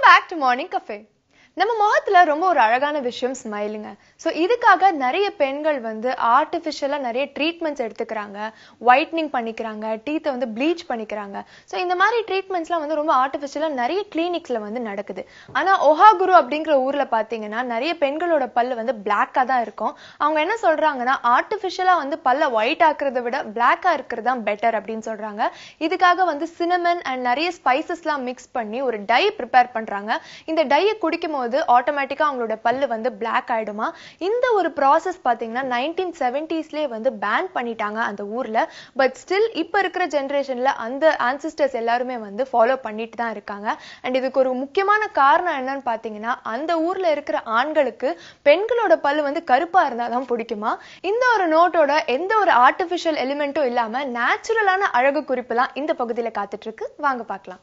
Back to morning cafe நம்ம முகத்துல ரொம்ப ஒரு அழகான விஷயம் ஸ்மைலுங்க ஸோ இதுக்காக நிறைய பெண்கள் வந்து ஆர்டிஃபிஷியலாக நிறைய ட்ரீட்மெண்ட்ஸ் எடுத்துக்கிறாங்க ஒயிட்னிங் பண்ணிக்கிறாங்க டீத்தை வந்து ப்ளீச் பண்ணிக்கிறாங்க ஸோ இந்த மாதிரி ட்ரீட்மெண்ட்ஸ்லாம் வந்து ரொம்ப ஆர்டிஃபிஷியலாக நிறைய கிளினிக்ஸில் வந்து நடக்குது ஆனால் ஒஹாகுரு அப்படிங்கிற ஊரில் பார்த்தீங்கன்னா நிறைய பெண்களோட பல்லு வந்து பிளாக்காக தான் இருக்கும் அவங்க என்ன சொல்றாங்கன்னா ஆர்டிஃபிஷியலாக வந்து பல்ல ஒயிட் ஆக்குறதை விட பிளாக்காக இருக்கிறது தான் பெட்டர் அப்படின்னு சொல்றாங்க இதுக்காக வந்து சினமன் அண்ட் நிறைய ஸ்பைசஸ்லாம் மிக்ஸ் பண்ணி ஒரு டை ப்ரிப்பேர் பண்றாங்க இந்த டையை குடிக்கும் போது ஆட்டோமேட்டிக்காக அவங்களோட பல்லு வந்து பிளாக் ஆயிடுமா இந்த ஒரு ப்ராசஸ் பார்த்தீங்கன்னா நைன்டீன் செவன்டீஸ்லேயே வந்து பேன் பண்ணிட்டாங்க அந்த ஊர்ல பட் ஸ்டில் இப்போ இருக்கிற ஜென்ரேஷன்ல அந்த ஆன்சிஸ்டர்ஸ் எல்லாருமே வந்து ஃபாலோ பண்ணிட்டு தான் இருக்காங்க அண்ட் இதுக்கு ஒரு முக்கியமான காரணம் என்னன்னு பார்த்தீங்கன்னா அந்த ஊர்ல இருக்கிற ஆண்களுக்கு பெண்களோட பல்லு வந்து கருப்பா இருந்தால் தான் பிடிக்குமா இந்த ஒரு நோட்டோட எந்த ஒரு ஆர்டிஃபிஷியல் எலிமெண்ட்டும் இல்லாம நேச்சுரலான அழகு குறிப்புலாம் இந்த பகுதியில காத்துட்டு இருக்கு வாங்க பார்க்கலாம்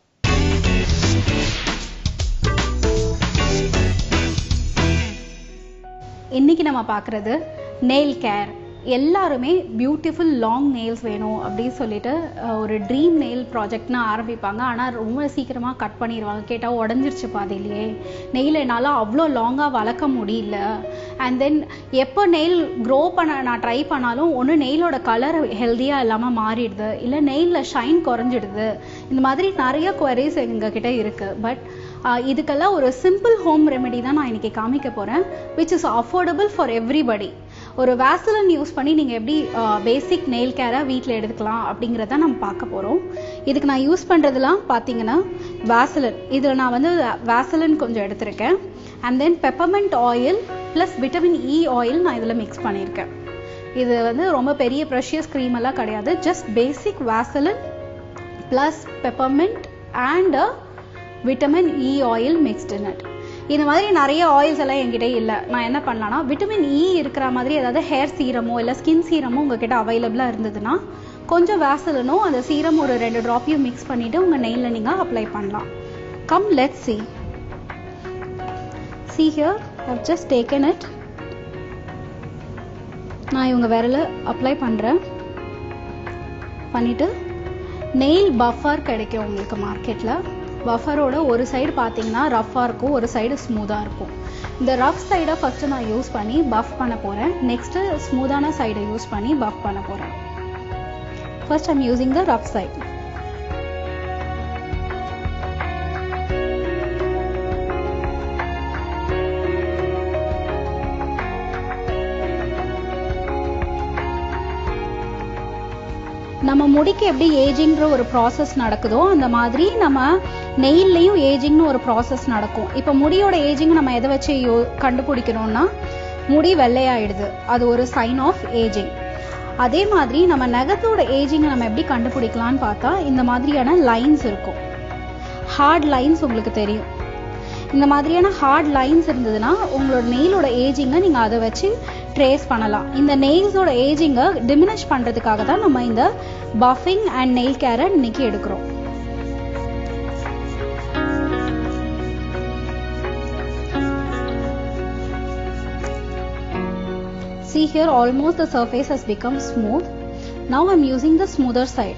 இன்னைக்கு நம்ம பார்க்குறது நெயில் கேர் எல்லாருமே பியூட்டிஃபுல் லாங் நெயில்ஸ் வேணும் அப்படின்னு சொல்லிட்டு அஹ், ஒரு ட்ரீம் நெயில் ப்ராஜெக்ட்னு ஆரம்பிப்பாங்க ஆனால் ரொம்ப சீக்கிரமாக கட் பண்ணிடுவாங்க கேட்டால் உடஞ்சிருச்சு பாதியிலேயே நெயில் என்னால் அவ்வளோ லாங்காக வளர்க்க முடியல அண்ட் தென் எப்போ நெயில் க்ரோ பண்ண நான் ட்ரை பண்ணாலும் ஒன்று நெயிலோட கலர் ஹெல்த்தியாக இல்லாமல் மாறிடுது இல்லை நெயிலில் ஷைன் குறைஞ்சிடுது இந்த மாதிரி நிறைய குவரிஸ் எங்ககிட்ட இருக்குது பட் இதுக்கெல்லாம் ஒரு சிம்பிள் ஹோம் ரெமெடி தான் நான் இன்னைக்கு காமிக்க போகிறேன் which is affordable for everybody ஒரு வேசலன் யூஸ் பண்ணி நீங்கள் எப்படி பேசிக் நெயில் கேரை வீட்டில் எடுத்துக்கலாம் அப்படிங்கிறத நம்ம பார்க்க போகிறோம் இதுக்கு நான் யூஸ் பண்ணுறதுலாம் பார்த்தீங்கன்னா வேசலன் இதில் நான் வந்து வேசலன் கொஞ்சம் எடுத்திருக்கேன் and then peppermint oil plus vitamin E oil நான் இதில் மிக்ஸ் பண்ணியிருக்கேன் இது வந்து ரொம்ப பெரிய ப்ரெஷியஸ் க்ரீம் எல்லாம் கிடையாது just basic Vaseline plus peppermint and vitamin E oil mixed in it இந்த மாதிரி நிறைய ஆயில்ஸ் எல்லாம் என்கிட்ட இல்லை நான் என்ன பண்ணலாம்னா விட்டமின் இ இருக்கிற மாதிரி ஏதாவது ஹேர் சீரமோ இல்லை ஸ்கின் சீரமோ உங்ககிட்ட அவைலபிளாக இருந்ததுன்னா கொஞ்சம் வேசலனும் அந்த சீரம் ஒரு ரெண்டு ட்ராப்பையும் மிக்ஸ் பண்ணிட்டு உங்கள் நெயிலில் நீங்கள் அப்ளை பண்ணலாம் come let see see here I've just taken it நான் இவங்க விரல அப்ளை பண்ணுறேன் பண்ணிட்டு நெயில் பஃபர் கிடைக்கும் உங்களுக்கு மார்க்கெட்டில் பஃபரோட ஒரு சைடு பார்த்தீங்கன்னா ரஃப்பாக இருக்கும் ஒரு சைடு ஸ்மூத்தாக இருக்கும் இந்த ரஃப் சைடை ஃபஸ்ட்டு நான் யூஸ் பண்ணி பஃப் பண்ண போகிறேன் நெக்ஸ்ட்டு ஸ்மூத்தான சைடை யூஸ் பண்ணி பஃப் பண்ண போகிறேன் first I'm using the rough side நம்ம முடிக்கு எப்படி ஏஜிங்ன்ற ஒரு ப்ராசஸ் நடக்குதோ அந்த மாதிரி நம்ம நெயில்லையும் ஏஜிங்னு ஒரு ப்ராசஸ் நடக்கும் இப்போ முடியோட ஏஜிங் நம்ம எதை வச்சு யோ கண்டுபிடிக்கிறோம்னா முடி வெள்ளையாயிடுது அது ஒரு சைன் ஆஃப் ஏஜிங் அதே மாதிரி நம்ம நகத்தோட ஏஜிங் நம்ம எப்படி கண்டுபிடிக்கலாம்னு பார்த்தா இந்த மாதிரியான லைன்ஸ் இருக்கும் ஹார்ட் லைன்ஸ் உங்களுக்கு தெரியும் இந்த மாதிரியான ஹார்ட் லைன்ஸ் இருந்ததுன்னா உங்களோட நெயிலோட ஏஜிங்கை நீங்கள் அதை வச்சு ட்ரேஸ் பண்ணலாம் இந்த நெயில்ஸோட ஏஜிங்கை டிமினிஷ் பண்ணுறதுக்காக தான் நம்ம இந்த பஃபிங் அண்ட் நெயில் கேரை இன்னைக்கு எடுக்கிறோம் See here almost the surface has become smooth. Now I'm using the smoother side.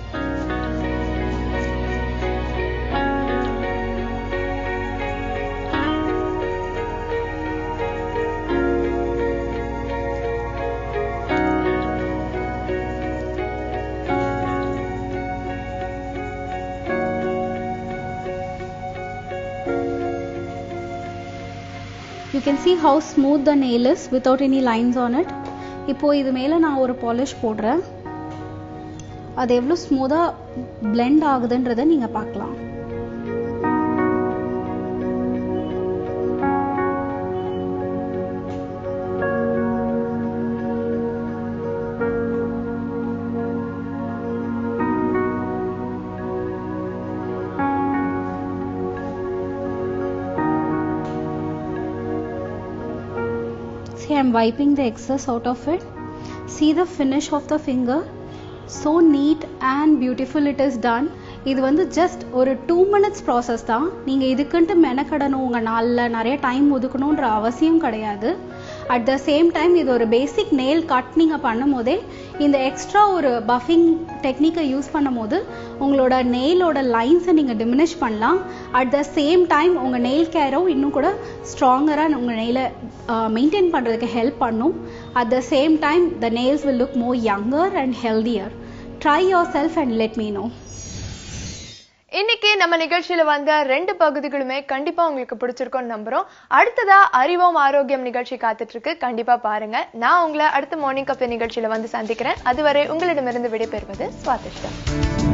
You can see how smooth the nail is without any lines on it. இப்போ இது மேலே நான் ஒரு பாலிஷ் போடுறேன் அது எவ்வளோ ஸ்மூத்தாக blend ஆகுதுன்றதை நீங்கள் பார்க்கலாம் See, I'm wiping the excess out of it. See the finish of the finger. So neat and beautiful it is done. இது வந்து ஜஸ்ட் ஒரு டூ மினிட்ஸ் ப்ராசஸ் தான் நீங்கள் இதுக்குன்ட்டு மெனக்கடணும் உங்கள் நாளில் நிறைய டைம் ஒதுக்கணுன்ற அவசியம் கிடையாது அட் த சேம் டைம் இது ஒரு பேசிக் நெயில் கட் நீங்கள் பண்ணும் போதே இந்த எக்ஸ்ட்ரா ஒரு பஃபிங் டெக்னிக்கை யூஸ் பண்ணும் போது உங்களோட நெயிலோட லைன்ஸை நீங்கள் டிமினிஷ் பண்ணலாம் அட் த சேம் டைம் உங்கள் நெயில் கேரும் இன்னும் கூட ஸ்ட்ராங்கராக உங்கள் நெயிலை மெயின்டைன் பண்ணுறதுக்கு ஹெல்ப் பண்ணும் at the same time the nails will look more younger and healthier try yourself and let me know இன்னைக்கு நம்ம நிகழ்ச்சியில வந்த ரெண்டு பகுதிகளுமே கண்டிப்பா உங்களுக்கு பிடிச்சிருக்கும்னு நம்புறோம் அடுத்ததா அறிவோம் ஆரோக்கியம் நிகழ்ச்சி காத்துட்டு இருக்கு கண்டிப்பா பாருங்க நான் உங்களை அடுத்த மார்னிங் கப் நிகழ்ச்சியில வந்து சந்திக்கிறேன் அதுவரை உங்களிடமிருந்து விடைபெறுவது சுவாதிஷ்டம்